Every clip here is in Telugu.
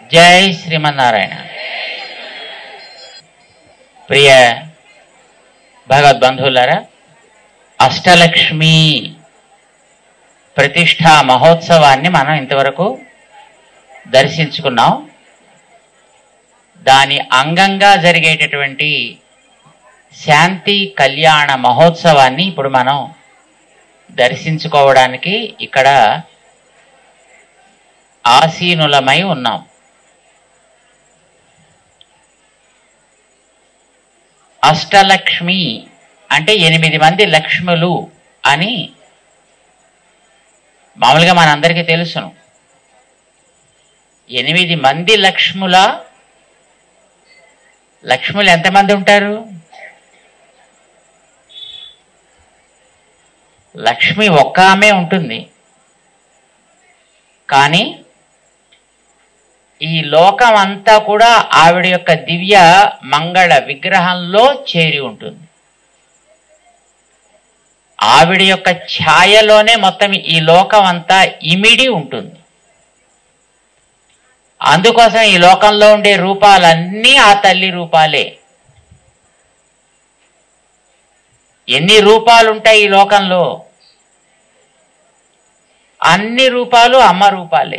జై శ్రీమన్నారాయణ ప్రియ భగవద్బంధువులారా అష్టలక్ష్మి ప్రతిష్టా మహోత్సవాన్ని మనం ఇంతవరకు దర్శించుకున్నాం దాని అంగంగా జరిగేటటువంటి శాంతి కళ్యాణ మహోత్సవాన్ని ఇప్పుడు మనం దర్శించుకోవడానికి ఇక్కడ ఆసీనులమై ఉన్నాం అష్టలక్ష్మి అంటే ఎనిమిది మంది లక్ష్ములు అని మామూలుగా మనందరికీ తెలుసును ఎనిమిది మంది లక్ష్ముల లక్ష్ములు ఎంతమంది ఉంటారు లక్ష్మి ఒక్క ఆమె ఉంటుంది కానీ ఈ లోకం అంతా కూడా ఆవిడ యొక్క దివ్య మంగళ విగ్రహంలో చేరి ఉంటుంది ఆవిడ యొక్క ఛాయలోనే మొత్తం ఈ లోకం అంతా ఇమిడి ఉంటుంది అందుకోసం ఈ లోకంలో ఉండే రూపాలన్నీ ఆ తల్లి రూపాలే ఎన్ని రూపాలు ఉంటాయి ఈ లోకంలో అన్ని రూపాలు అమ్మ రూపాలే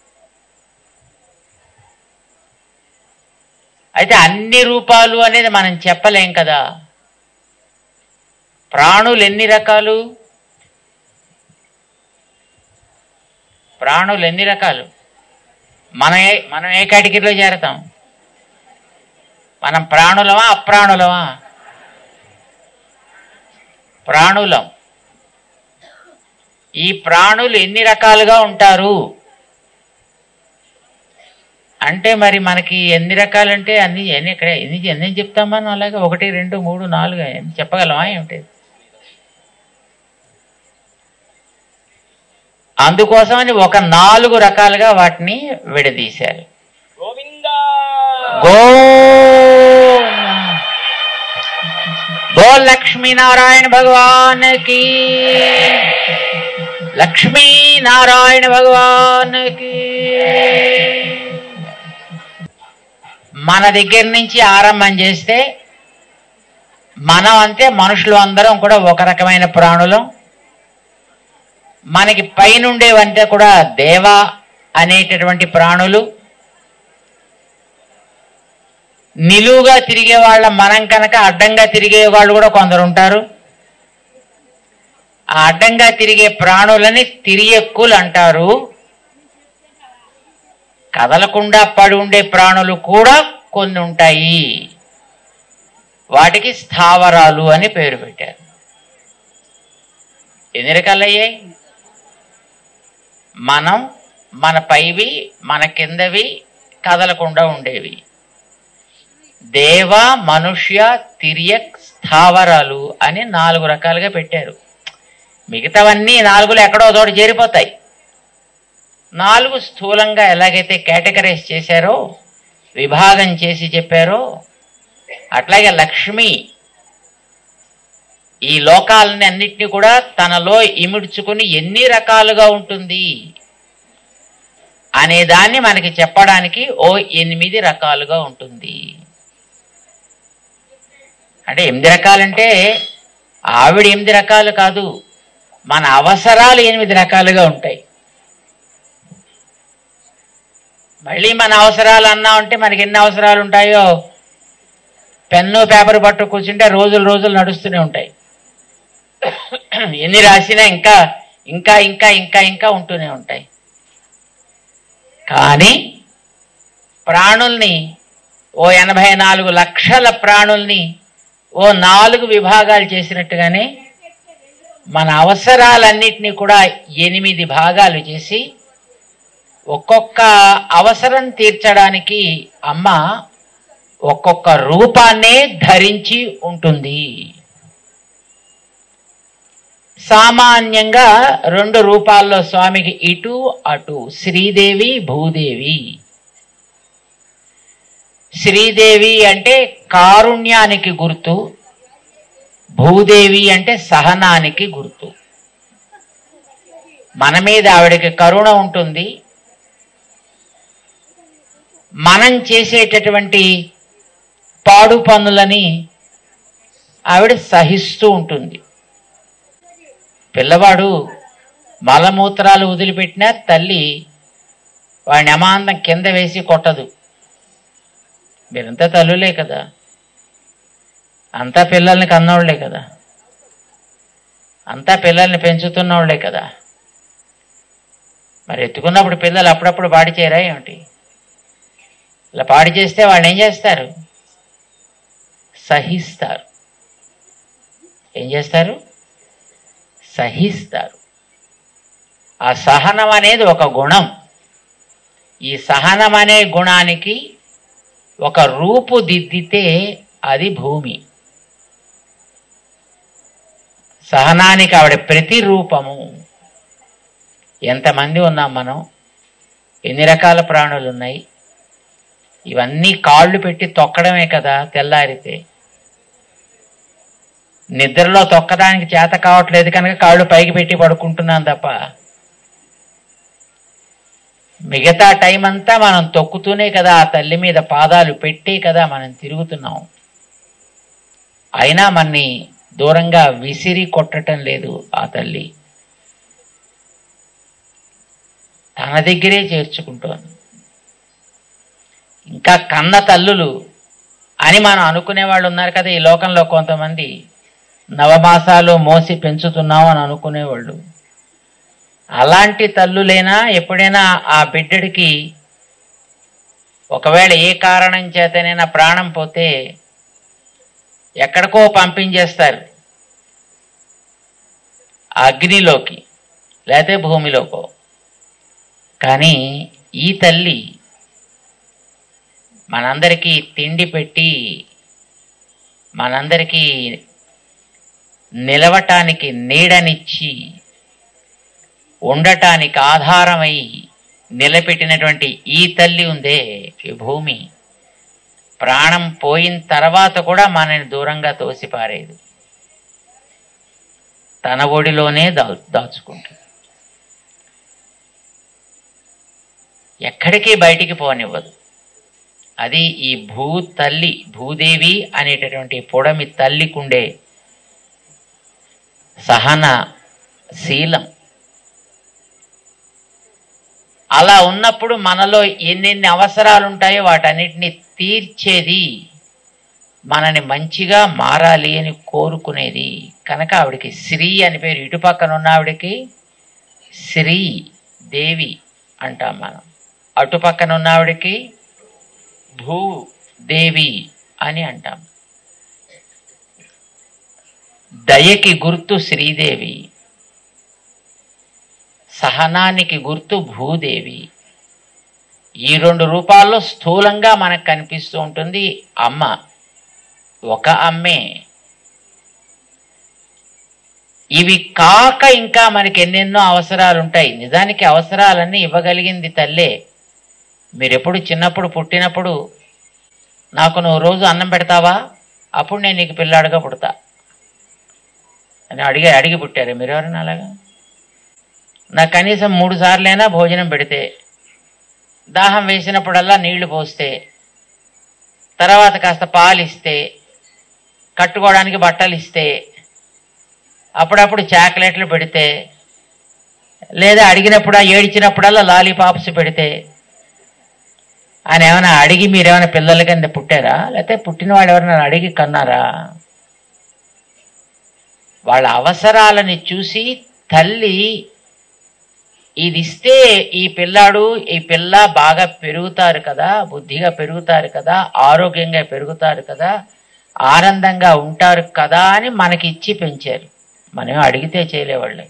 అయితే అన్ని రూపాలు అనేది మనం చెప్పలేం కదా ప్రాణులు ఎన్ని రకాలు ప్రాణులు ఎన్ని రకాలు మనం ఏ మనం ఏ కేటగిరీలో చేరతాం మనం ప్రాణులమా అప్రాణులమా ప్రాణులం ఈ ప్రాణులు ఎన్ని రకాలుగా ఉంటారు అంటే మరి మనకి ఎన్ని రకాలంటే అన్ని ఎన్ని ఇక్కడ ఎన్ని ఎన్ని చెప్తాం మనం అలాగే ఒకటి రెండు మూడు నాలుగు ఎన్ని చెప్పగలమా ఏమిటి అందుకోసమని ఒక నాలుగు రకాలుగా వాటిని విడదీశారు గోవింద గో గో లక్ష్మీ నారాయణ భగవాన్ కి లక్ష్మీ నారాయణ భగవాన్ కి మన దగ్గర నుంచి ఆరంభం చేస్తే మనం అంతే మనుషులు అందరం కూడా ఒక రకమైన ప్రాణులం మనకి పైనుండేవంటే కూడా దేవ అనేటటువంటి ప్రాణులు నిలువుగా తిరిగే వాళ్ళ మనం కనుక అడ్డంగా తిరిగే వాళ్ళు కూడా కొందరు ఉంటారు ఆ అడ్డంగా తిరిగే ప్రాణులని తిరియక్కులు అంటారు కదలకుండా పడి ఉండే ప్రాణులు కూడా కొన్ని ఉంటాయి వాటికి స్థావరాలు అని పేరు పెట్టారు ఎన్ని రకాలయ్యాయి మనం మన పైవి మన కిందవి కదలకుండా ఉండేవి దేవ మనుష్య తిరియక్ స్థావరాలు అని నాలుగు రకాలుగా పెట్టారు మిగతావన్నీ నాలుగులు ఎక్కడో చోట చేరిపోతాయి నాలుగు స్థూలంగా ఎలాగైతే కేటగరైజ్ చేశారో విభాగం చేసి చెప్పారో అట్లాగే లక్ష్మి ఈ లోకాలని అన్నిటినీ కూడా తనలో ఇమిడ్చుకుని ఎన్ని రకాలుగా ఉంటుంది అనే దాన్ని మనకి చెప్పడానికి ఓ ఎనిమిది రకాలుగా ఉంటుంది అంటే ఎనిమిది రకాలంటే ఆవిడ ఎనిమిది రకాలు కాదు మన అవసరాలు ఎనిమిది రకాలుగా ఉంటాయి మళ్ళీ మన అవసరాలు అన్నామంటే మనకి ఎన్ని అవసరాలు ఉంటాయో పెన్ను పేపర్ పట్టు కూర్చుంటే రోజులు రోజులు నడుస్తూనే ఉంటాయి ఎన్ని రాసినా ఇంకా ఇంకా ఇంకా ఇంకా ఇంకా ఉంటూనే ఉంటాయి కానీ ప్రాణుల్ని ఓ ఎనభై నాలుగు లక్షల ప్రాణుల్ని ఓ నాలుగు విభాగాలు చేసినట్టుగానే మన అవసరాలన్నిటినీ కూడా ఎనిమిది భాగాలు చేసి ఒక్కొక్క అవసరం తీర్చడానికి అమ్మ ఒక్కొక్క రూపాన్నే ధరించి ఉంటుంది సామాన్యంగా రెండు రూపాల్లో స్వామికి ఇటు అటు శ్రీదేవి భూదేవి శ్రీదేవి అంటే కారుణ్యానికి గుర్తు భూదేవి అంటే సహనానికి గుర్తు మన మీద ఆవిడకి కరుణ ఉంటుంది మనం చేసేటటువంటి పాడు పనులని ఆవిడ సహిస్తూ ఉంటుంది పిల్లవాడు మలమూత్రాలు వదిలిపెట్టినా తల్లి వాడిని అమాంతం కింద వేసి కొట్టదు మీరంతా తల్లులే కదా అంతా పిల్లల్ని కన్నోళ్లే కదా అంతా పిల్లల్ని పెంచుతున్నోళ్లే కదా మరి ఎత్తుకున్నప్పుడు పిల్లలు అప్పుడప్పుడు పాడి చేయరా ఏమిటి ఇలా పాడి చేస్తే వాళ్ళు ఏం చేస్తారు సహిస్తారు ఏం చేస్తారు సహిస్తారు ఆ సహనం అనేది ఒక గుణం ఈ సహనం అనే గుణానికి ఒక రూపు దిద్దితే అది భూమి సహనానికి ఆవిడ ప్రతిరూపము ఎంతమంది ఉన్నాం మనం ఎన్ని రకాల ప్రాణులు ఉన్నాయి ఇవన్నీ కాళ్ళు పెట్టి తొక్కడమే కదా తెల్లారితే నిద్రలో తొక్కడానికి చేత కావట్లేదు కనుక కాళ్ళు పైకి పెట్టి పడుకుంటున్నాం తప్ప మిగతా టైం అంతా మనం తొక్కుతూనే కదా ఆ తల్లి మీద పాదాలు పెట్టే కదా మనం తిరుగుతున్నాం అయినా మన్ని దూరంగా విసిరి కొట్టడం లేదు ఆ తల్లి తన దగ్గరే చేర్చుకుంటోంది ఇంకా కన్న తల్లులు అని మనం అనుకునే వాళ్ళు ఉన్నారు కదా ఈ లోకంలో కొంతమంది నవమాసాలు మోసి పెంచుతున్నాం అని అనుకునేవాళ్ళు అలాంటి తల్లులైనా ఎప్పుడైనా ఆ బిడ్డడికి ఒకవేళ ఏ కారణం చేతనైనా ప్రాణం పోతే ఎక్కడికో పంపించేస్తారు అగ్నిలోకి లేకపోతే భూమిలోకో కానీ ఈ తల్లి మనందరికీ తిండి పెట్టి మనందరికీ నిలవటానికి నీడనిచ్చి ఉండటానికి ఆధారమై నిలబెట్టినటువంటి ఈ తల్లి ఉందే ఈ భూమి ప్రాణం పోయిన తర్వాత కూడా మనని దూరంగా తోసిపారేది తన ఒడిలోనే దా దాచుకుంటుంది ఎక్కడికి బయటికి పోనివ్వదు అది ఈ భూ తల్లి భూదేవి అనేటటువంటి పొడమి తల్లికుండే సహన శీలం అలా ఉన్నప్పుడు మనలో ఎన్నెన్ని అవసరాలు ఉంటాయో వాటన్నిటిని తీర్చేది మనని మంచిగా మారాలి అని కోరుకునేది కనుక ఆవిడకి శ్రీ అని పేరు ఇటు పక్కన ఉన్న ఆవిడకి శ్రీ దేవి అంటాం మనం అటు పక్కన ఉన్న ఆవిడకి భూ దేవి అని అంటాం దయకి గుర్తు శ్రీదేవి సహనానికి గుర్తు భూదేవి ఈ రెండు రూపాల్లో స్థూలంగా మనకు కనిపిస్తూ ఉంటుంది అమ్మ ఒక అమ్మే ఇవి కాక ఇంకా మనకి ఎన్నెన్నో అవసరాలు ఉంటాయి నిజానికి అవసరాలన్నీ ఇవ్వగలిగింది తల్లే మీరెప్పుడు చిన్నప్పుడు పుట్టినప్పుడు నాకు నువ్వు రోజు అన్నం పెడతావా అప్పుడు నేను నీకు పిల్లాడుగా పుడతా అని అడిగి అడిగి పుట్టారు మీరు ఎవరైనా అలాగా నాకు కనీసం మూడు సార్లైనా భోజనం పెడితే దాహం వేసినప్పుడల్లా నీళ్లు పోస్తే తర్వాత కాస్త పాలు ఇస్తే కట్టుకోవడానికి బట్టలు ఇస్తే అప్పుడప్పుడు చాక్లెట్లు పెడితే లేదా అడిగినప్పుడు ఏడిచినప్పుడల్లా లాలీపాప్స్ పెడితే ఆయన ఏమైనా అడిగి మీరేమైనా పిల్లల కింద పుట్టారా లేకపోతే పుట్టినవాడు ఎవరైనా అడిగి కన్నారా వాళ్ళ అవసరాలని చూసి తల్లి ఇది ఇస్తే ఈ పిల్లాడు ఈ పిల్ల బాగా పెరుగుతారు కదా బుద్ధిగా పెరుగుతారు కదా ఆరోగ్యంగా పెరుగుతారు కదా ఆనందంగా ఉంటారు కదా అని మనకి ఇచ్చి పెంచారు మనం అడిగితే చేయలేవాళ్ళం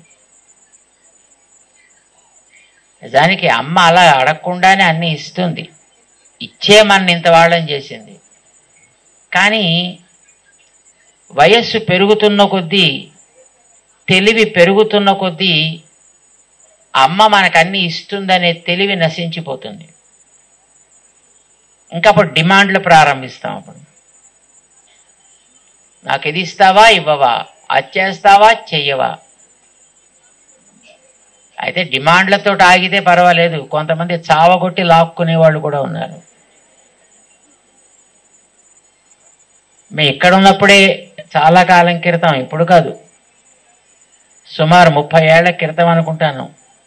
నిజానికి అమ్మ అలా అడగకుండానే అన్ని ఇస్తుంది ఇచ్చే మన ఇంత వాళ్ళని చేసింది కానీ వయస్సు పెరుగుతున్న కొద్దీ తెలివి పెరుగుతున్న కొద్దీ అమ్మ మనకు అన్ని ఇస్తుందనే తెలివి నశించిపోతుంది ఇంకా అప్పుడు డిమాండ్లు ప్రారంభిస్తాం అప్పుడు నాకు ఇది ఇస్తావా ఇవ్వవా అది చేస్తావా చెయ్యవా అయితే డిమాండ్లతో ఆగితే పర్వాలేదు కొంతమంది చావగొట్టి లాక్కునే వాళ్ళు కూడా ఉన్నారు మేము ఇక్కడ ఉన్నప్పుడే చాలా కాలం క్రితం ఇప్పుడు కాదు సుమారు ముప్పై ఏళ్ల క్రితం అనుకుంటాను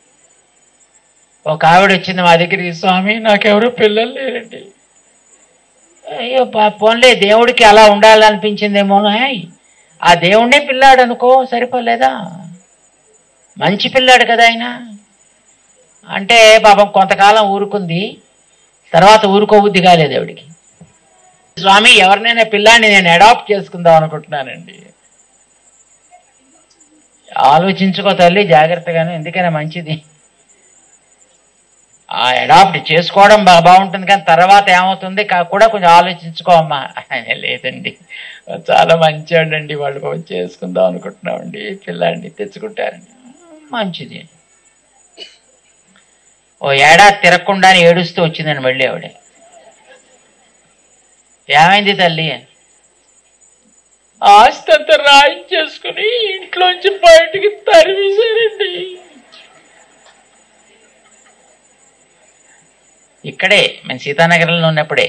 ఒక ఆవిడ వచ్చింది మా దగ్గరికి స్వామి నాకెవరు పిల్లలు లేరండి అయ్యో పా- పోన్లే దేవుడికి అలా ఉండాలనిపించిందేమో హాయ్. ఆ దేవుణ్ణే పిల్లాడు అనుకో సరిపోలేదా మంచి పిల్లాడు కదా ఆయన అంటే పాపం కొంతకాలం ఊరుకుంది తర్వాత ఊరుకోబుద్ధి కాలేదు ఆవిడికి స్వామి ఎవరినైనా పిల్లాడిని నేను అడాప్ట్ చేసుకుందాం అనుకుంటున్నానండి ఆలోచించుకో తల్లి జాగ్రత్తగాను ఎందుకైనా మంచిది ఆ అడాప్ట్ చేసుకోవడం బాగా బాగుంటుంది కానీ తర్వాత ఏమవుతుంది కా- కూడా కొంచెం ఆలోచించుకో అమ్మా ఆయన లేదండి చాలా మంచివాడండి వాళ్ళు బాగా చేసుకుందాం అనుకుంటున్నామండి పిల్లాడిని తెచ్చుకుంటారండి మంచిది ఓ ఏడాది తిరగకుండానే ఏడుస్తూ వచ్చిందండి మళ్ళీ ఆవిడ ఏమైంది తల్లి ఆస్తి అంతా రాయించేసుకుని ఇంట్లోంచి బయటికి తరిమేశారండి ఇక్కడే మేము సీతానగరంలో ఉన్నప్పుడే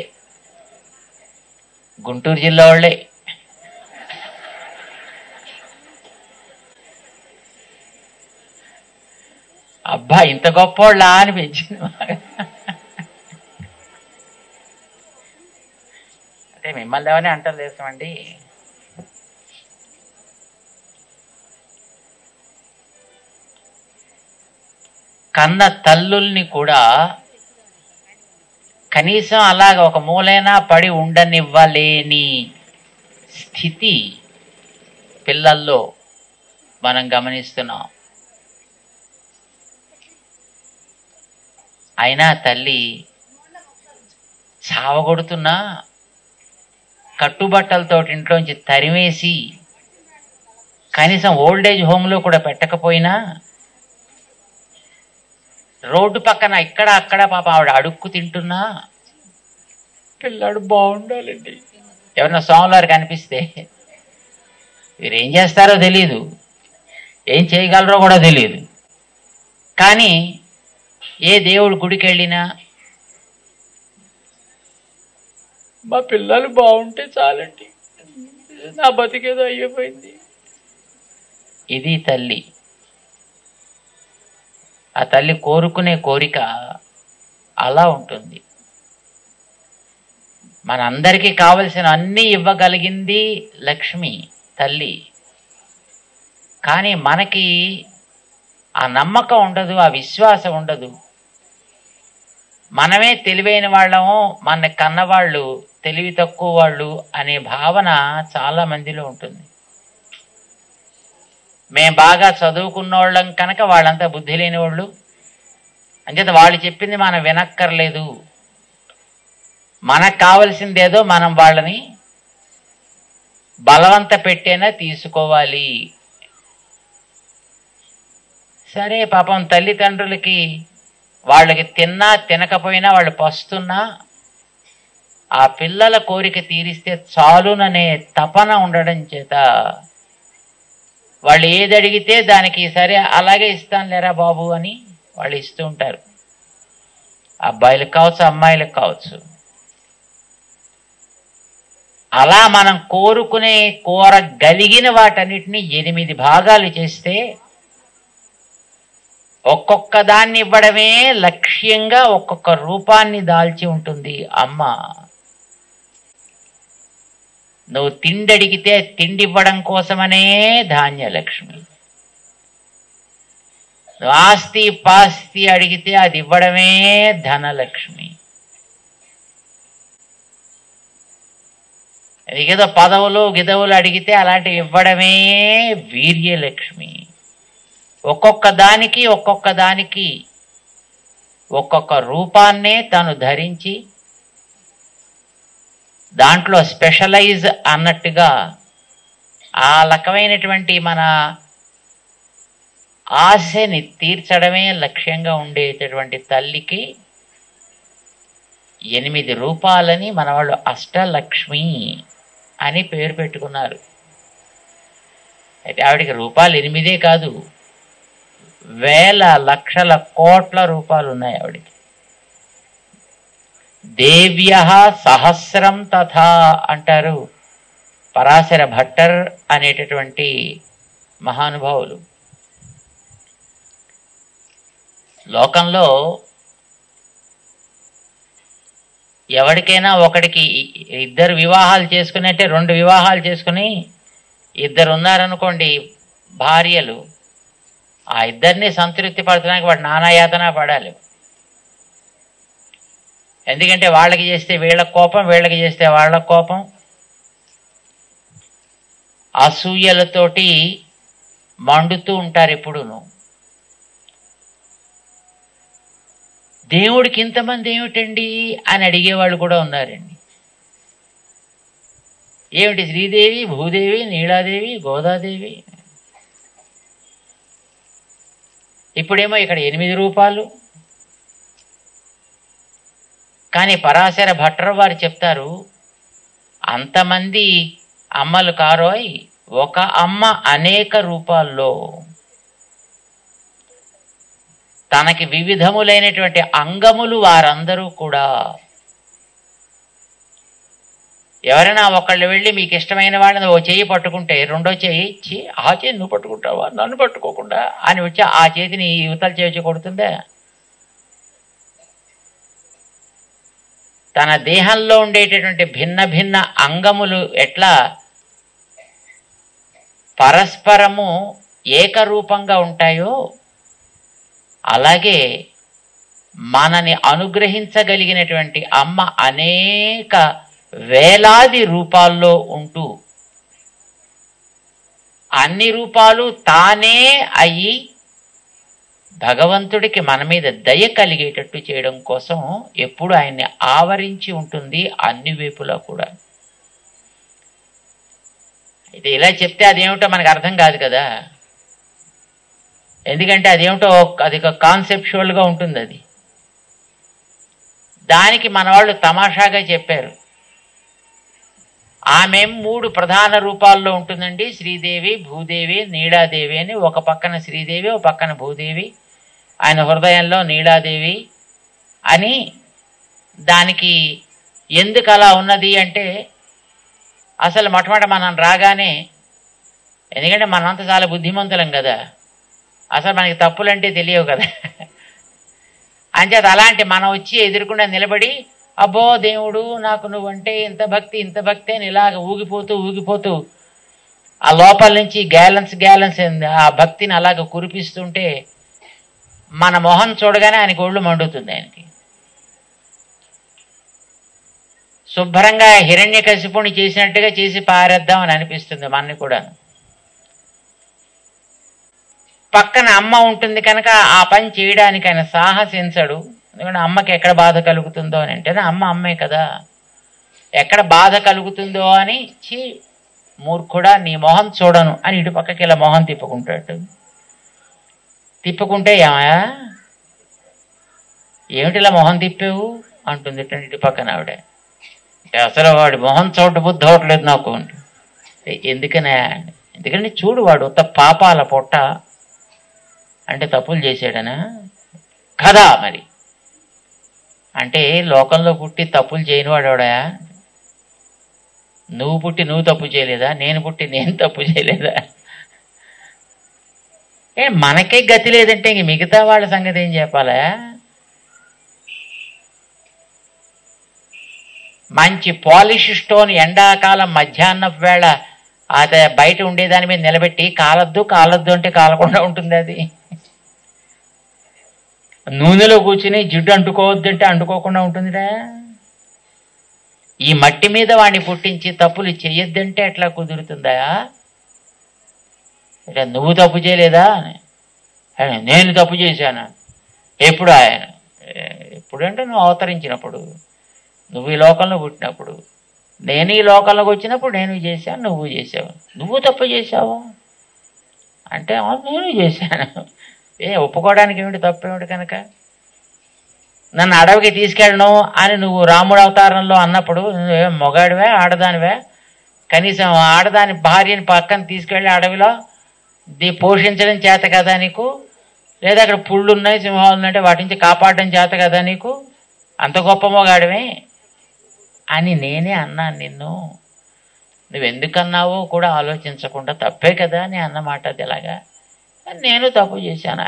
గుంటూరు జిల్లా వాళ్ళే అబ్బా ఇంత గొప్పోళ్ళా అనిపించింది మాకు. అంటే మిమ్మల్ని ఎవరిని అంటారు దేశమండి కన్న తల్లుల్ని కూడా కనీసం అలాగ ఒక మూలైనా పడి ఉండనివ్వలేని స్థితి పిల్లల్లో మనం గమనిస్తున్నాం అయినా తల్లి చావగొడుతున్నా కట్టుబట్టలతో ఇంట్లోంచి తరిమేసి కనీసం ఓల్డేజ్ హోమ్లో కూడా పెట్టకపోయినా రోడ్డు పక్కన ఇక్కడ అక్కడ పాప ఆవిడ అడుక్కు తింటున్నా పిల్లాడు బాగుండాలండి ఎవరన్నా స్వాములారు కనిపిస్తే మీరు ఏం చేస్తారో తెలియదు ఏం చేయగలరో కూడా తెలియదు కానీ ఏ దేవుడు గుడికి వెళ్ళినా మా పిల్లలు బాగుంటే చాలండి నా బతికేదో అయిపోయింది ఇది తల్లి ఆ తల్లి కోరుకునే కోరిక అలా ఉంటుంది మనందరికీ కావలసిన అన్నీ ఇవ్వగలిగింది లక్ష్మి తల్లి కానీ మనకి ఆ నమ్మకం ఉండదు ఆ విశ్వాసం ఉండదు మనమే తెలివైన వాళ్ళము మన కన్నవాళ్ళు తెలివి తక్కువ వాళ్ళు అనే భావన చాలా మందిలో ఉంటుంది మేము బాగా చదువుకున్న వాళ్ళం కనుక వాళ్ళంతా బుద్ధి లేని వాళ్ళు అంచేత వాళ్ళు చెప్పింది మనం వినక్కర్లేదు మనకు కావలసిందేదో మనం వాళ్ళని బలవంత పెట్టేనా తీసుకోవాలి సరే పాపం తల్లిదండ్రులకి వాళ్ళకి తిన్నా తినకపోయినా వాళ్ళు పస్తున్నా ఆ పిల్లల కోరిక తీరిస్తే చాలుననే తపన ఉండడం చేత వాళ్ళు ఏది అడిగితే దానికి సరే అలాగే ఇస్తాను లేరా బాబు అని వాళ్ళు ఇస్తూ ఉంటారు అబ్బాయిలకు కావచ్చు అమ్మాయిలకు కావచ్చు అలా మనం కోరుకునే కోరగలిగిన వాటన్నిటిని ఎనిమిది భాగాలు చేస్తే ఒక్కొక్క దాన్ని ఇవ్వడమే లక్ష్యంగా ఒక్కొక్క రూపాన్ని దాల్చి ఉంటుంది అమ్మ నువ్వు తిండి అడిగితే తిండి ఇవ్వడం కోసమనే ధాన్యలక్ష్మి నువ్వు ఆస్తి పాస్తి అడిగితే అది ఇవ్వడమే ధనలక్ష్మి ఏదో పదవులు గిదవులు అడిగితే అలాంటివి ఇవ్వడమే వీర్యలక్ష్మి ఒక్కొక్క దానికి ఒక్కొక్క దానికి ఒక్కొక్క రూపాన్నే తను ధరించి దాంట్లో స్పెషలైజ్ అన్నట్టుగా ఆ రకమైనటువంటి మన ఆశని తీర్చడమే లక్ష్యంగా ఉండేటటువంటి తల్లికి ఎనిమిది రూపాలని మన వాళ్ళు అష్టలక్ష్మి అని పేరు పెట్టుకున్నారు అయితే ఆవిడికి రూపాయలు ఎనిమిదే కాదు వేల లక్షల కోట్ల రూపాయలు ఉన్నాయి ఆవిడికి దేవ్య సహస్రం తథా అంటారు పరాశర భట్టర్ అనేటటువంటి మహానుభావులు లోకంలో ఎవరికైనా ఒకడికి ఇద్దరు వివాహాలు చేసుకుని అంటే రెండు వివాహాలు చేసుకుని ఇద్దరు ఉన్నారనుకోండి భార్యలు ఆ ఇద్దరిని సంతృప్తి పరచడానికి వాడు నానాయాతన పడాలి ఎందుకంటే వాళ్ళకి చేస్తే వీళ్ళకి కోపం వీళ్ళకి చేస్తే వాళ్ళకి కోపం అసూయలతోటి మండుతూ ఉంటారు ఎప్పుడును దేవుడికి ఇంతమంది ఏమిటండి అని అడిగేవాళ్ళు కూడా ఉన్నారండి ఏమిటి శ్రీదేవి భూదేవి నీలాదేవి గోదాదేవి ఇప్పుడేమో ఇక్కడ ఎనిమిది రూపాయలు కానీ పరాశర భట్టర్ వారు చెప్తారు అంతమంది అమ్మలు కారోయ్ ఒక అమ్మ అనేక రూపాల్లో తనకి వివిధములైనటువంటి అంగములు వారందరూ కూడా ఎవరైనా ఒకళ్ళు వెళ్ళి మీకు ఇష్టమైన వాళ్ళని ఓ చెయ్యి పట్టుకుంటే రెండో చెయ్యి ఇచ్చి ఆ చేయి నువ్వు పట్టుకుంటావా నన్ను పట్టుకోకుండా అని వచ్చి ఆ చేతిని యువతల చేసి కొడుతుందా తన దేహంలో ఉండేటటువంటి భిన్న భిన్న అంగములు ఎట్లా పరస్పరము ఏకరూపంగా ఉంటాయో అలాగే మనని అనుగ్రహించగలిగినటువంటి అమ్మ అనేక వేలాది రూపాల్లో ఉంటూ అన్ని రూపాలు తానే అయ్యి భగవంతుడికి మన మీద దయ కలిగేటట్టు చేయడం కోసం ఎప్పుడు ఆయన్ని ఆవరించి ఉంటుంది అన్ని వైపులా కూడా అయితే ఇలా చెప్తే అదేమిటో మనకు అర్థం కాదు కదా ఎందుకంటే అదేమిటో అది ఒక కాన్సెప్చువల్గా ఉంటుంది అది దానికి మన వాళ్ళు తమాషాగా చెప్పారు ఆమె మూడు ప్రధాన రూపాల్లో ఉంటుందండి శ్రీదేవి భూదేవి నీడాదేవి అని ఒక పక్కన శ్రీదేవి ఒక పక్కన భూదేవి ఆయన హృదయంలో నీలాదేవి అని దానికి ఎందుకు అలా ఉన్నది అంటే అసలు మొట్టమొదట మనం రాగానే ఎందుకంటే మనంతా చాలా బుద్ధిమంతులం కదా అసలు మనకి తప్పులంటే తెలియవు కదా అంచేత అలాంటి మనం వచ్చి ఎదురుకుండా నిలబడి అబ్బో దేవుడు నాకు నువ్వంటే ఇంత భక్తి ఇంత భక్తి అని ఇలాగ ఊగిపోతూ ఊగిపోతూ ఆ లోపల నుంచి గ్యాలన్స్ గ్యాలన్స్ ఆ భక్తిని అలాగ కురిపిస్తుంటే మన మొహం చూడగానే ఆయనకి ఒళ్ళు మండుతుంది ఆయనకి శుభ్రంగా హిరణ్య కసిపుని చేసినట్టుగా చేసి పారేద్దాం అని అనిపిస్తుంది మనని కూడా పక్కన అమ్మ ఉంటుంది కనుక ఆ పని చేయడానికి ఆయన సాహసించడు ఎందుకంటే అమ్మకి ఎక్కడ బాధ కలుగుతుందో అని అంటే అమ్మ అమ్మే కదా ఎక్కడ బాధ కలుగుతుందో అని చి మూర్ఖుడా నీ మొహం చూడను అని ఇటు పక్కకి ఇలా మొహం తిప్పుకుంటాడు తిప్పుకుంటే ఏమయా ఏమిటిలా మొహం తిప్పావు అంటుంది ఇటు పక్కన ఆవిడ అసలు వాడి మొహం చూడ బుద్ధి అవట్లేదు నాకు ఎందుకనే ఎందుకంటే చూడు వాడు ఉత్త పాపాల పొట్ట అంటే తప్పులు చేశాడనా కదా మరి అంటే లోకంలో పుట్టి తప్పులు చేయని వాడవడా నువ్వు పుట్టి నువ్వు తప్పు చేయలేదా నేను పుట్టి నేను తప్పు చేయలేదా ఏ మనకే గతి లేదంటే ఇంక మిగతా వాళ్ళ సంగతి ఏం చెప్పాలా మంచి పాలిష్ స్టోన్ ఎండాకాలం మధ్యాహ్నం వేళ అదే బయట ఉండేదాని మీద నిలబెట్టి కాలద్దు కాలద్దు అంటే కాలకుండా ఉంటుంది అది నూనెలో కూర్చుని జిడ్డు అంటుకోవద్దు అంటే అంటుకోకుండా ఉంటుందిరా ఈ మట్టి మీద వాడిని పుట్టించి తప్పులు చెయ్యొద్దంటే ఎట్లా కుదురుతుందా ఇట్లా నువ్వు తప్పు చేయలేదా అని నేను తప్పు చేశాను ఎప్పుడు ఆయన ఎప్పుడంటే నువ్వు అవతరించినప్పుడు నువ్వు ఈ లోకంలో పుట్టినప్పుడు నేను ఈ లోకంలోకి వచ్చినప్పుడు నేను చేశాను నువ్వు చేసావు నువ్వు తప్పు చేశావు అంటే అవును నేను చేశాను ఏ ఒప్పుకోవడానికి ఏమిటి తప్పు ఏమిటి కనుక నన్ను అడవికి తీసుకెళ్ళను అని నువ్వు రాముడు అవతారంలో అన్నప్పుడు నువ్వే మొగాడివే ఆడదానివే కనీసం ఆడదాని భార్యని పక్కన తీసుకెళ్ళి అడవిలో దీ పోషించడం చేత కదా నీకు లేదా అక్కడ పుళ్ళు ఉన్నాయి సింహాలు ఉన్నాయంటే వాటి నుంచి కాపాడడం చేత కదా నీకు అంత గొప్ప మొగాడివే అని నేనే అన్నాను నిన్ను నువ్వు ఎందుకన్నావో కూడా ఆలోచించకుండా తప్పే కదా అని అన్నమాట అది ఎలాగా నేను తప్పు చేశానా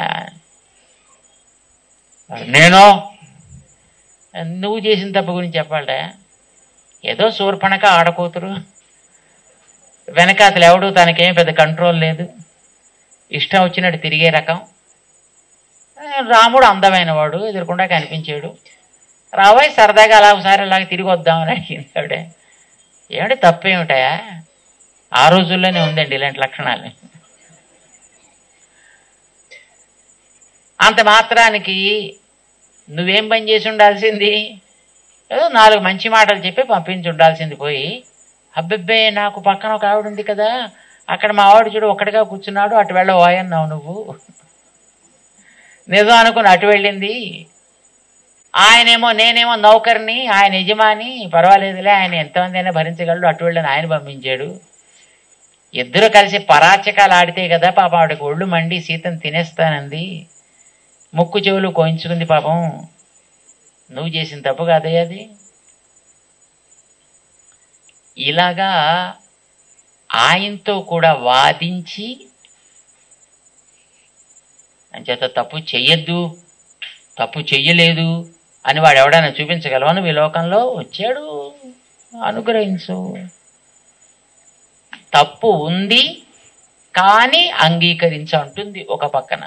నేను నువ్వు చేసిన తప్పు గురించి చెప్పాలట ఏదో శూర్పణక ఆడకూతురు వెనకాతలు ఎవడు తనకేం పెద్ద కంట్రోల్ లేదు ఇష్టం వచ్చినట్టు తిరిగే రకం ఆ, రాముడు అందమైన వాడు ఎదురకుండా కనిపించాడు రాబోయే సరదాగా అలా ఒకసారి అలాగ తిరిగి వద్దామని అడిగింది ఆవిడ ఏమిటి తప్పేమిటాయా ఆ రోజుల్లోనే ఉందండి ఇలాంటి లక్షణాలు అంత మాత్రానికి నువ్వేం పని చేసి ఉండాల్సింది ఏదో నాలుగు మంచి మాటలు చెప్పి పంపించి ఉండాల్సింది పోయి అబ్బబ్బే నాకు పక్కన ఒక ఆవిడ ఉంది కదా అక్కడ మా ఆవిడ చూడు ఒక్కడిగా కూర్చున్నాడు అటు వెళ్ళ అన్నావు నువ్వు నిజం అనుకుని అటు వెళ్ళింది ఆయనేమో నేనేమో నౌకర్ని ఆయన యజమాని పర్వాలేదులే ఆయన ఎంతమంది అయినా భరించగలడు అటు వెళ్ళని ఆయన పంపించాడు ఇద్దరు కలిసి పరాచకాలు ఆడితే కదా పాపం ఆవిడకి ఒళ్ళు మండి సీతను తినేస్తానంది ముక్కు చెవులు కోయించుకుంది పాపం నువ్వు చేసిన తప్పు కాదే అది ఇలాగా ఆయనతో కూడా వాదించి అంచేత తప్పు చెయ్యొద్దు తప్పు చెయ్యలేదు అని వాడు ఎవడైనా చూపించగలవా నువ్వు ఈ లోకంలో వచ్చాడు అనుగ్రహించు తప్పు ఉంది కానీ అంగీకరించ అంటుంది ఒక పక్కన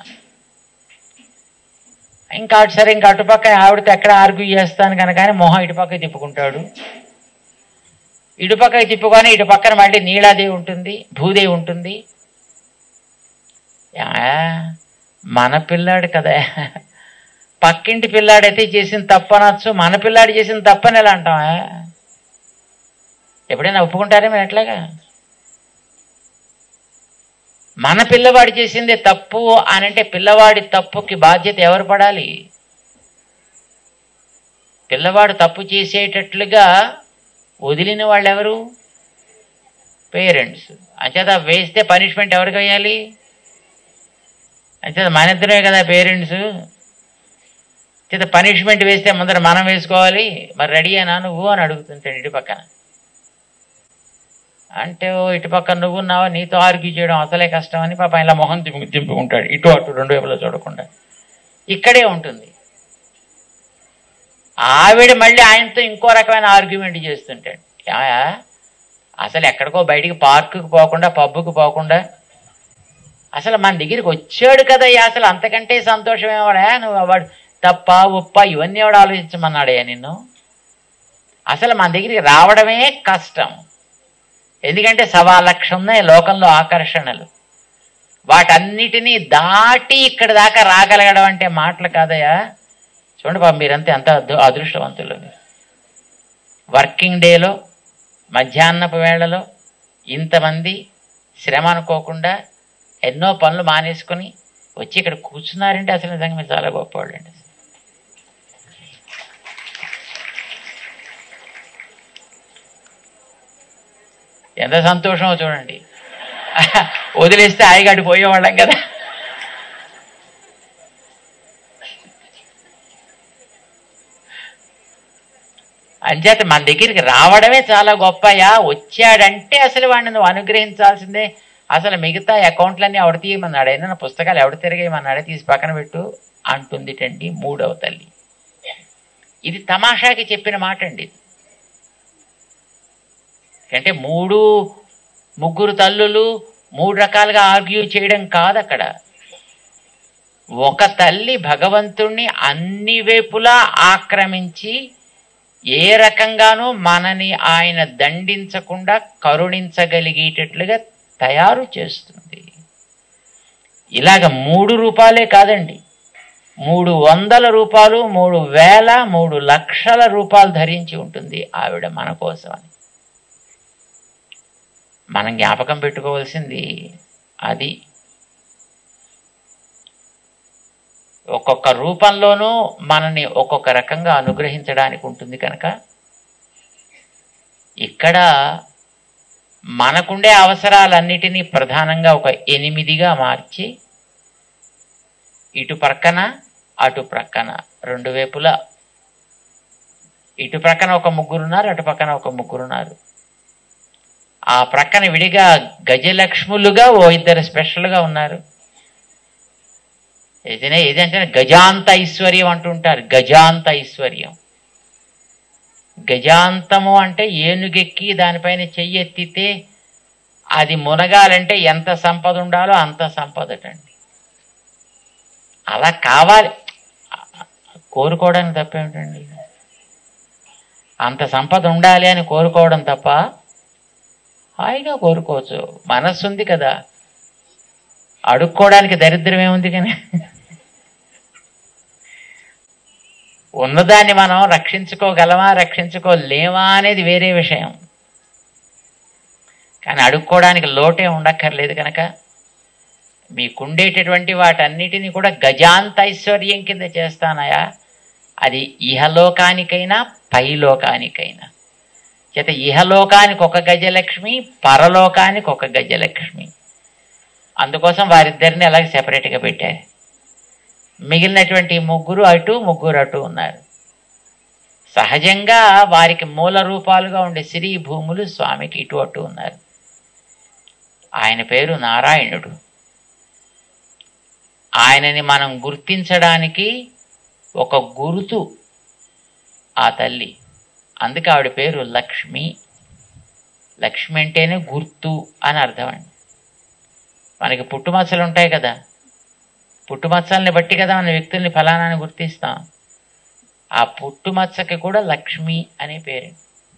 ఇంకా అటు సరే ఇంకా అటుపక్క ఆవిడతో ఎక్కడ ఆర్గ్యూ చేస్తాను కనుక అని మొహం ఇటుపక్క తిప్పుకుంటాడు ఇటుపక్కకి తిప్పుకొని ఇటు పక్కన మళ్ళీ నీలాదేవి ఉంటుంది భూదేవి ఉంటుంది యా, మన పిల్లాడు కదా పక్కింటి పిల్లాడైతే చేసిన తప్పు అనొచ్చు మన పిల్లాడు చేసిన తప్పని ఎలా అంటావా ఎప్పుడైనా ఒప్పుకుంటారా మీరు ఎట్లాగా మన పిల్లవాడు చేసిందే తప్పు అని అంటే పిల్లవాడి తప్పుకి బాధ్యత ఎవరు పడాలి పిల్లవాడు తప్పు చేసేటట్లుగా వదిలిన వాళ్ళు ఎవరు పేరెంట్స్ అంచేత వేస్తే పనిష్మెంట్ ఎవరికి వేయాలి అంచేత మన ఇద్దరే కదా పేరెంట్స్ చేత పనిష్మెంట్ వేస్తే ముందర మనం వేసుకోవాలి మరి రెడీ అయినా నువ్వు అని అడుగుతుంటాడు ఇటు పక్కన అంటే ఓ ఇటు పక్కన నువ్వు ఉన్నావా నీతో ఆర్గ్యూ చేయడం అసలే కష్టం అని పాప ఇలా మొహం తింపు తింపుకుంటాడు ఇటు అటు రెండు వైపులా చూడకుండా ఇక్కడే ఉంటుంది ఆవిడ మళ్ళీ ఆయనతో ఇంకో రకమైన ఆర్గ్యుమెంట్ చేస్తుంటాడు ఏమయ్యా అసలు ఎక్కడికో బయటికి పార్కుకి పోకుండా పబ్బుకి పోకుండా అసలు మన దగ్గరికి వచ్చాడు కదయ్యా అసలు అంతకంటే సంతోషం ఏమడా నువ్వు వాడు తప్ప ఉప్ప ఇవన్నీ ఎవడు ఆలోచించమన్నాడయ్యా నిన్ను అసలు మన దగ్గరికి రావడమే కష్టం ఎందుకంటే సవా లక్ష ఉన్నాయి లోకంలో ఆకర్షణలు వాటన్నిటినీ దాటి ఇక్కడ దాకా రాగలగడం అంటే మాటలు కాదయ్యా చూడండి బాబు మీరంతా ఎంత అదృ అదృష్టవంతులు వర్కింగ్ డేలో మధ్యాహ్నపు వేళలో ఇంతమంది శ్రమ అనుకోకుండా ఎన్నో పనులు మానేసుకొని వచ్చి ఇక్కడ కూర్చున్నారంటే అసలు నిజంగా మీరు చాలా గొప్పవాళ్ళండి ఎంత సంతోషమో చూడండి వదిలేస్తే హాయిగాడి పోయేవాళ్ళం కదా అంచేత మన దగ్గరికి రావడమే చాలా గొప్పయా వచ్చాడంటే అసలు వాడిని నువ్వు అనుగ్రహించాల్సిందే అసలు మిగతా అకౌంట్లన్నీ ఎవడ తీయమన్నాడు అయినా నా పుస్తకాలు ఎవడ తిరగేయమన్నాడే తీసి పక్కన పెట్టు అంటుందిటండి మూడవ తల్లి ఇది తమాషాకి చెప్పిన మాట అండి ఇది. అంటే మూడు ముగ్గురు తల్లులు మూడు రకాలుగా ఆర్గ్యూ చేయడం కాదు అక్కడ ఒక తల్లి భగవంతుణ్ణి అన్ని వైపులా ఆక్రమించి ఏ రకంగానూ మనని ఆయన దండించకుండా కరుణించగలిగేటట్లుగా తయారు చేస్తుంది ఇలాగ మూడు రూపాయలే కాదండి మూడు వందల రూపాయలు మూడు వేల మూడు లక్షల రూపాయలు ధరించి ఉంటుంది ఆవిడ మన కోసం అని మనం జ్ఞాపకం పెట్టుకోవాల్సింది అది ఒక్కొక్క రూపంలోనూ మనని ఒక్కొక్క రకంగా అనుగ్రహించడానికి ఉంటుంది కనుక ఇక్కడ మనకుండే అవసరాలన్నిటినీ ప్రధానంగా ఒక ఎనిమిదిగా మార్చి ఇటు ప్రక్కన అటు ప్రక్కన రెండు వైపులా ఇటు ప్రక్కన ఒక ముగ్గురున్నారు అటు పక్కన ఒక ముగ్గురున్నారు ఆ ప్రక్కన విడిగా గజలక్ష్ములుగా ఓ ఇద్దరు స్పెషల్గా ఉన్నారు ఏదైనా ఏదంటే గజాంత ఐశ్వర్యం అంటుంటారు గజాంత ఐశ్వర్యం గజాంతము అంటే ఏనుగెక్కి దానిపైన చెయ్యి ఎత్తితే అది మునగాలంటే ఎంత సంపద ఉండాలో అంత సంపదటండి అలా కావాలి కోరుకోవడానికి తప్పేమిటండి అంత సంపద ఉండాలి అని కోరుకోవడం తప్ప హాయిగా కోరుకోవచ్చు మనస్సు ఉంది కదా అడుక్కోవడానికి దరిద్రం ఏముంది కానీ ఉన్నదాన్ని మనం రక్షించుకోగలమా రక్షించుకోలేమా అనేది వేరే విషయం కానీ అడుక్కోవడానికి లోటే ఉండక్కర్లేదు కనుక మీకుండేటటువంటి వాటన్నిటిని కూడా గజాంత ఐశ్వర్యం కింద చేస్తానయా అది ఇహలోకానికైనా పైలోకానికైనా చేత ఇహలోకానికి ఒక గజలక్ష్మి పరలోకానికి ఒక గజలక్ష్మి అందుకోసం వారిద్దరిని అలాగే సెపరేట్గా పెట్టారు మిగిలినటువంటి ముగ్గురు అటు ముగ్గురు అటు ఉన్నారు సహజంగా వారికి మూల రూపాలుగా ఉండే శ్రీ భూములు స్వామికి ఇటు అటు ఉన్నారు ఆయన పేరు నారాయణుడు ఆయనని మనం గుర్తించడానికి ఒక గురుతు ఆ తల్లి అందుకే ఆవిడ పేరు లక్ష్మి లక్ష్మి అంటేనే గుర్తు అని అర్థం అండి మనకి పుట్టుమచ్చలు ఉంటాయి కదా పుట్టుమచ్చల్ని బట్టి కదా మన వ్యక్తుల్ని ఫలానాన్ని గుర్తిస్తాం ఆ పుట్టుమచ్చకి కూడా లక్ష్మి అనే పేరు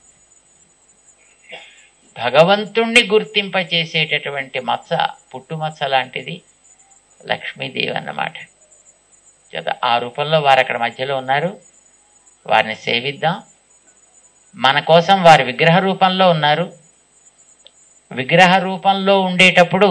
భగవంతుణ్ణి గుర్తింపచేసేటటువంటి మచ్చ పుట్టుమచ్చ లాంటిది లక్ష్మీదేవి అన్నమాట చేత ఆ రూపంలో వారు అక్కడ మధ్యలో ఉన్నారు వారిని సేవిద్దాం మన కోసం వారి విగ్రహ రూపంలో ఉన్నారు విగ్రహ రూపంలో ఉండేటప్పుడు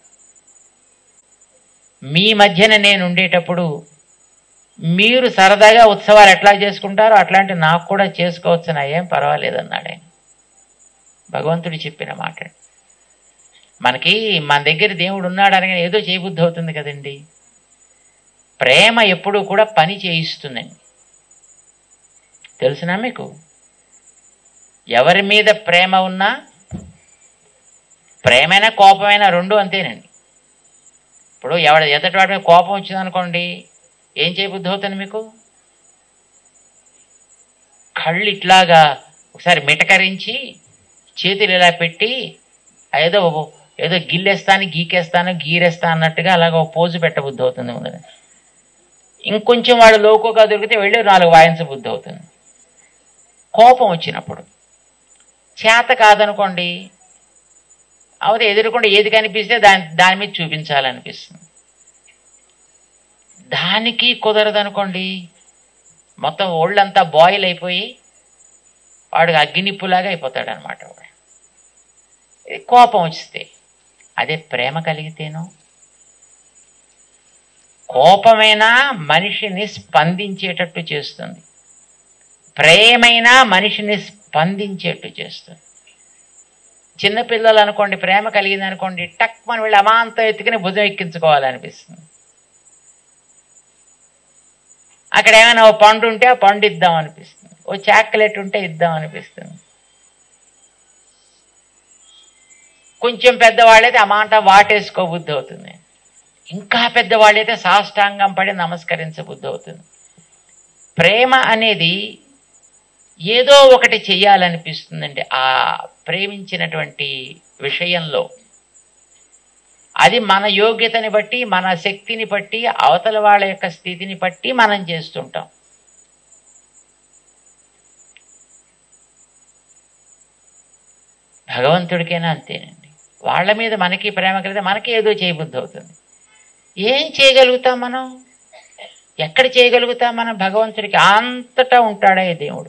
మీ మధ్యన నేను ఉండేటప్పుడు మీరు సరదాగా ఉత్సవాలు ఎట్లా చేసుకుంటారో అట్లాంటి నాకు కూడా చేసుకోవచ్చు నా ఏం పర్వాలేదు అన్నాడు ఆయన భగవంతుడు చెప్పిన మాట మనకి మన దగ్గర దేవుడు ఉన్నాడు అనగానే ఏదో చేయబుద్ధి అవుతుంది కదండి ప్రేమ ఎప్పుడూ కూడా పని చేయిస్తుందండి తెలుసునా మీకు ఎవరి మీద ప్రేమ ఉన్నా ప్రేమైనా కోపమైనా రెండు అంతేనండి ఇప్పుడు ఎవడ ఎదటి వాడి మీద కోపం వచ్చిందనుకోండి ఏం చేయబుద్ధి అవుతుంది మీకు కళ్ళు ఇట్లాగా ఒకసారి మిటకరించి చేతులు ఇలా పెట్టి ఏదో ఏదో గిల్లేస్తాను గీకేస్తాను గీరేస్తా అన్నట్టుగా అలాగ ఒక పోజు పెట్టబుద్ధి అవుతుంది ముందర ఇంకొంచెం వాడు లోకోగా దొరికితే వెళ్ళి నాలుగు వాయించబుద్ధి అవుతుంది కోపం వచ్చినప్పుడు చేత కాదనుకోండి అవతే ఎదురుకుండా ఏది కనిపిస్తే దాని దాని మీద చూపించాలనిపిస్తుంది దానికి కుదరదనుకోండి మొత్తం ఒళ్ళంతా బాయిల్ అయిపోయి వాడు అగ్గినిప్పులాగా అయిపోతాడు అనమాట కోపం వస్తే అదే ప్రేమ కలిగితేనో కోపమైనా మనిషిని స్పందించేటట్టు చేస్తుంది ప్రేమైనా మనిషిని స్పందించేట్టు చేస్తుంది చిన్నపిల్లలు అనుకోండి ప్రేమ కలిగింది అనుకోండి టక్ మన వీళ్ళు అమాంతం ఎత్తుకుని భుజం ఎక్కించుకోవాలనిపిస్తుంది అక్కడ ఏమైనా ఓ పండు ఉంటే ఆ పండు ఇద్దాం అనిపిస్తుంది ఓ చాక్లెట్ ఉంటే ఇద్దాం అనిపిస్తుంది కొంచెం పెద్దవాళ్ళైతే ఆ మాట వాటేసుకోబుద్ధి అవుతుంది ఇంకా పెద్దవాళ్ళైతే సాష్టాంగం పడి నమస్కరించబుద్ధి అవుతుంది ప్రేమ అనేది ఏదో ఒకటి చెయ్యాలనిపిస్తుందండి ఆ ప్రేమించినటువంటి విషయంలో అది మన యోగ్యతని బట్టి మన శక్తిని బట్టి అవతల వాళ్ళ యొక్క స్థితిని బట్టి మనం చేస్తుంటాం భగవంతుడికైనా అంతేనండి వాళ్ళ మీద మనకి ప్రేమ కలిగితే మనకి ఏదో చేయబుద్ధి అవుతుంది ఏం చేయగలుగుతాం మనం ఎక్కడ చేయగలుగుతాం మనం భగవంతుడికి అంతటా ఉంటాడా ఈ దేవుడు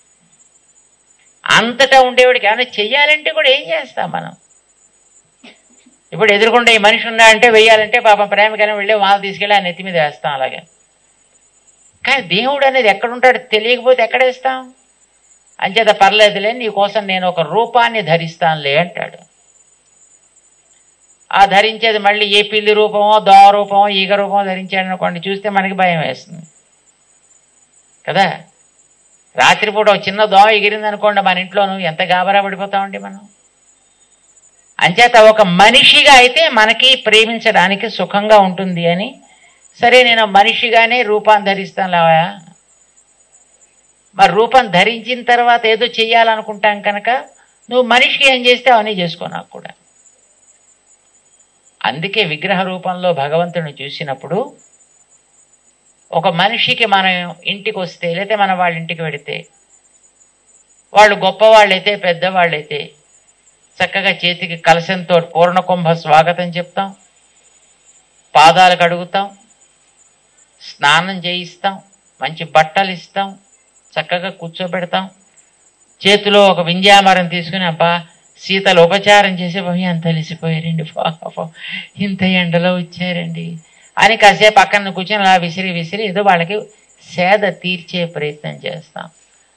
అంతటా ఉండేవాడికి ఏమైనా చెయ్యాలంటే కూడా ఏం చేస్తాం మనం ఇప్పుడు ఎదురుకుండా ఈ మనిషి ఉన్నాడంటే వెయ్యాలంటే పాపం ప్రేమకైనా వెళ్ళి వాళ్ళు తీసుకెళ్ళి ఆ నెత్తి మీద వేస్తాం అలాగే కానీ దేవుడు అనేది ఎక్కడుంటాడు తెలియకపోతే ఎక్కడ వేస్తాం అంచేత పర్లేదులే నీ కోసం నేను ఒక రూపాన్ని ధరిస్తానులే అంటాడు ఆ ధరించేది మళ్ళీ ఏ పిల్లి రూపమో దోమ రూపమో ఈగ రూపమో ధరించాడు అనుకోండి చూస్తే మనకి భయం వేస్తుంది కదా రాత్రిపూట ఒక చిన్న దోమ ఎగిరింది అనుకోండి మన ఇంట్లోనూ ఎంత గాబరా పడిపోతామండి మనం అంచేత ఒక మనిషిగా అయితే మనకి ప్రేమించడానికి సుఖంగా ఉంటుంది అని సరే నేను మనిషిగానే రూపాన్ని ధరిస్తాను లేవా మరి రూపం ధరించిన తర్వాత ఏదో చెయ్యాలనుకుంటాం కనుక నువ్వు మనిషికి ఏం చేస్తే అవన్నీ చేసుకో నాకు కూడా అందుకే విగ్రహ రూపంలో భగవంతుని చూసినప్పుడు ఒక మనిషికి మనం ఇంటికి వస్తే లేకపోతే మన వాళ్ళ ఇంటికి వెడితే వాళ్ళు గొప్పవాళ్ళైతే పెద్దవాళ్ళైతే చక్కగా చేతికి కలశంతో పూర్ణకుంభ స్వాగతం చెప్తాం పాదాలు కడుగుతాం స్నానం చేయిస్తాం మంచి బట్టలు ఇస్తాం చక్కగా కూర్చోబెడతాం చేతిలో ఒక వింజామరం తీసుకుని అబ్బా సీతలు ఉపచారం చేసే పోయి అంత అలిసిపోయారండి పాపం ఇంత ఎండలో వచ్చారండి అని కాసేపు పక్కన కూర్చొని అలా విసిరి విసిరి ఏదో వాళ్ళకి సేద తీర్చే ప్రయత్నం చేస్తాం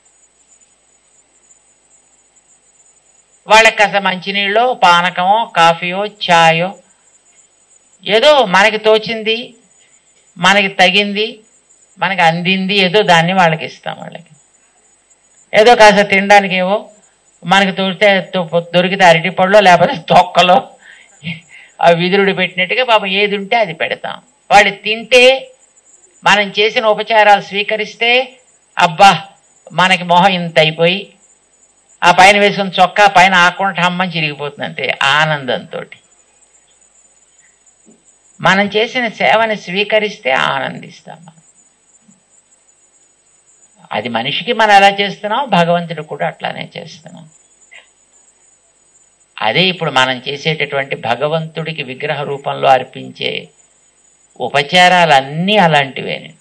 వాళ్ళకి కాస్త మంచినీళ్ళో పానకమో కాఫీయో ఛాయో ఏదో మనకి తోచింది మనకి తగింది మనకి అందింది ఏదో దాన్ని వాళ్ళకి ఇస్తాం వాళ్ళకి ఏదో కాస్త తినడానికి ఏవో మనకి తోడితే తో- దొరికితే అరటి పళ్ళో లేకపోతే తొక్కలో ఆ విదురుడు పెట్టినట్టుగా పాపం ఏది ఉంటే అది పెడతాం వాళ్ళు తింటే మనం చేసిన ఉపచారాలు స్వీకరిస్తే అబ్బా మనకి మొహం ఇంత అయిపోయి ఆ పైన వేసుకున్న చొక్కా పైన ఆకుండా అమ్మని చిరిగిపోతుంది అంతే ఆనందంతో మనం చేసిన సేవని స్వీకరిస్తే ఆనందిస్తాం మనం. అది మనిషికి మనం ఎలా చేస్తున్నాం భగవంతుడు కూడా అట్లానే చేస్తున్నాం అదే ఇప్పుడు మనం చేసేటటువంటి భగవంతుడికి విగ్రహ రూపంలో అర్పించే ఉపచారాలన్నీ అలాంటివేనే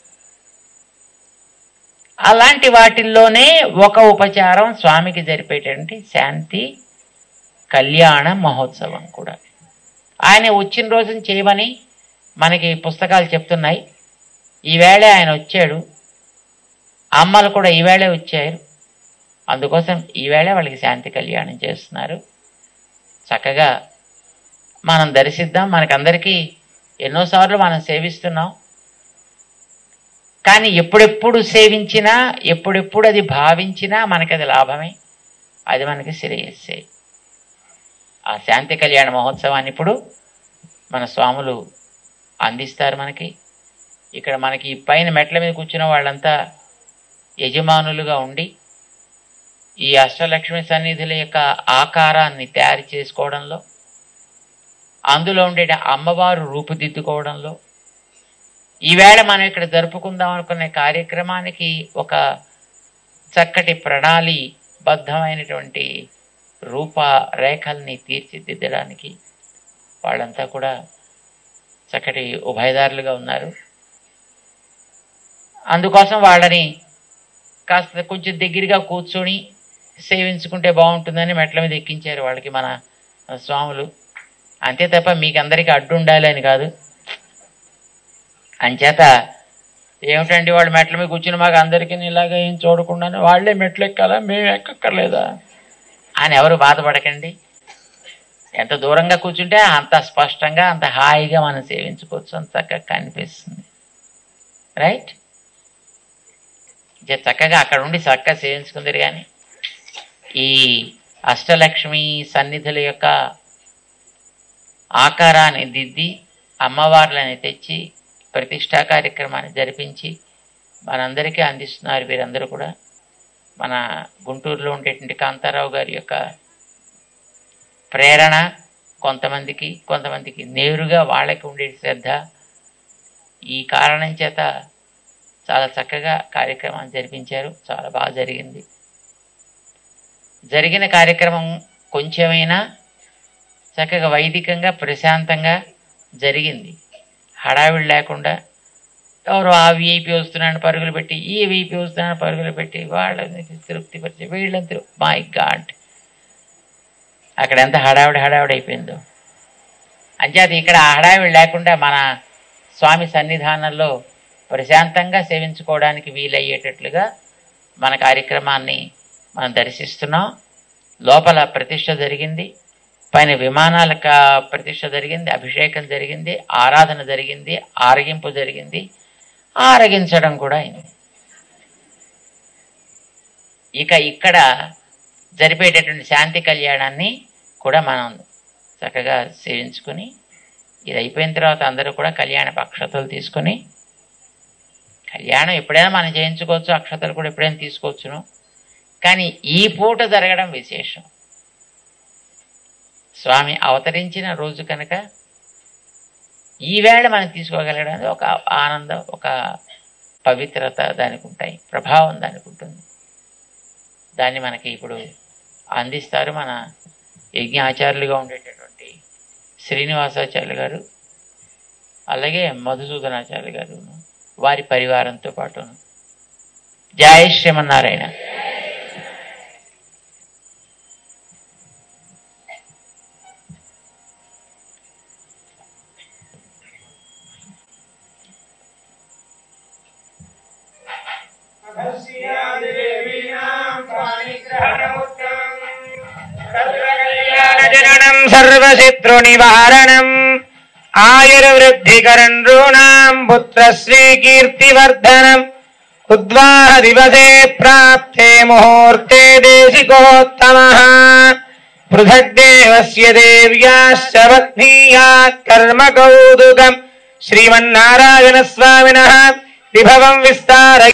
అలాంటి వాటిల్లోనే ఒక ఉపచారం స్వామికి జరిపేటువంటి శాంతి కళ్యాణ మహోత్సవం కూడా ఆయన వచ్చిన రోజున చేయమని మనకి పుస్తకాలు చెప్తున్నాయి ఈవేళ ఆయన వచ్చాడు అమ్మలు కూడా ఈవేళే వచ్చారు అందుకోసం ఈవేళ వాళ్ళకి శాంతి కళ్యాణం చేస్తున్నారు చక్కగా మనం దర్శిద్దాం మనకందరికీ ఎన్నోసార్లు మనం సేవిస్తున్నాం కానీ ఎప్పుడెప్పుడు సేవించినా ఎప్పుడెప్పుడు అది భావించినా మనకి అది లాభమే అది మనకి శ్రేయస్సే ఆ శాంతి కళ్యాణ మహోత్సవాన్ని ఇప్పుడు మన స్వాములు అందిస్తారు మనకి ఇక్కడ మనకి ఈ పైన మెట్ల మీద కూర్చున్న వాళ్ళంతా యజమానులుగా ఉండి ఈ అష్టలక్ష్మి సన్నిధుల యొక్క ఆకారాన్ని తయారు చేసుకోవడంలో అందులో ఉండే అమ్మవారు రూపుదిద్దుకోవడంలో ఈవేళ మనం ఇక్కడ జరుపుకుందాం అనుకునే కార్యక్రమానికి ఒక చక్కటి ప్రణాళి బద్ధమైనటువంటి రూపరేఖల్ని తీర్చిదిద్దడానికి వాళ్ళంతా కూడా చక్కటి ఉభయదారులుగా ఉన్నారు అందుకోసం వాళ్ళని కాస్త కొంచెం దగ్గరగా కూర్చొని సేవించుకుంటే బాగుంటుందని మెట్ల మీద ఎక్కించారు వాళ్ళకి మన స్వాములు అంతే తప్ప మీకు అందరికీ అడ్డు ఉండాలి అని కాదు అంచేత ఏమిటండి వాళ్ళు మెట్ల మీద కూర్చుని మాకు అందరికీ ఇలాగ ఏం చూడకుండానే వాళ్ళే మెట్లు ఎక్కాలా మేము ఎక్కక్కర్లేదా అని ఎవరు బాధపడకండి ఎంత దూరంగా కూర్చుంటే అంత స్పష్టంగా అంత హాయిగా మనం సేవించుకోవచ్చు అంత చక్కగా కనిపిస్తుంది రైట్ ఇక చక్కగా అక్కడ ఉండి చక్కగా సేవించుకుందరు కానీ ఈ అష్టలక్ష్మి సన్నిధుల యొక్క ఆకారాన్ని దిద్ది అమ్మవార్లని తెచ్చి ప్రతిష్టా కార్యక్రమాన్ని జరిపించి మనందరికీ అందిస్తున్నారు వీరందరూ కూడా మన గుంటూరులో ఉండేటువంటి కాంతారావు గారి యొక్క ప్రేరణ కొంతమందికి కొంతమందికి నేరుగా వాళ్ళకి ఉండే శ్రద్ధ ఈ కారణం చేత చాలా చక్కగా కార్యక్రమాన్ని జరిపించారు చాలా బాగా జరిగింది జరిగిన కార్యక్రమం కొంచెమైనా చక్కగా వైదికంగా ప్రశాంతంగా జరిగింది హడావిడి లేకుండా ఎవరు ఆ విఐపి వస్తున్నాను పరుగులు పెట్టి ఈ విఐపి వస్తున్నాను పరుగులు పెట్టి వాళ్ళని తృప్తిపరిచి వీళ్ళని తృ మై గాడ్ అక్కడ ఎంత హడావిడి హడావిడి అయిపోయిందో అంచేత ఇక్కడ ఆ హడావిడి లేకుండా మన స్వామి సన్నిధానంలో ప్రశాంతంగా సేవించుకోవడానికి వీలయ్యేటట్లుగా మన కార్యక్రమాన్ని మనం దర్శిస్తున్నాం లోపల ప్రతిష్ట జరిగింది పైన విమానాల క- ప్రతిష్ట జరిగింది అభిషేకం జరిగింది ఆరాధన జరిగింది ఆరగింపు జరిగింది ఆరగించడం కూడా అయింది ఇక ఇక్కడ జరిపేటటువంటి శాంతి కళ్యాణాన్ని కూడా మనం చక్కగా సేవించుకుని ఇది అయిపోయిన తర్వాత అందరూ కూడా కళ్యాణ అక్షతలు తీసుకొని కళ్యాణం ఎప్పుడైనా మనం చేయించుకోవచ్చు అక్షతలు కూడా ఎప్పుడైనా తీసుకోవచ్చును కానీ ఈ పూట జరగడం విశేషం స్వామి అవతరించిన రోజు కనుక ఈవేళ మనం తీసుకోగలగడం అనేది ఒక ఆనందం ఒక పవిత్రత దానికి ఉంటాయి ప్రభావం దానికి ఉంటుంది దాన్ని మనకి ఇప్పుడు అందిస్తారు మన యజ్ఞాచార్యులుగా ఉండేటటువంటి శ్రీనివాసాచార్యులు గారు అలాగే మధుసూదనాచార్యులు గారు వారి పరివారంతో పాటు జయ శ్రీమన్నారాయణ జననం సర్వశత్రు నివారణం ఆయుర్వృద్ధికరం నృణాం పుత్రశ్రీ కీర్తివర్ధనం ఉద్వాహ దివసే ప్రాప్తే ముహూర్తే దేశికోత్తమ పృథగ్దేవస్య దేవ్యాశ్చ పత్నీయాత్ కర్మ కౌదుకం శ్రీమన్నారాయణ స్వామినః విభవం విస్తార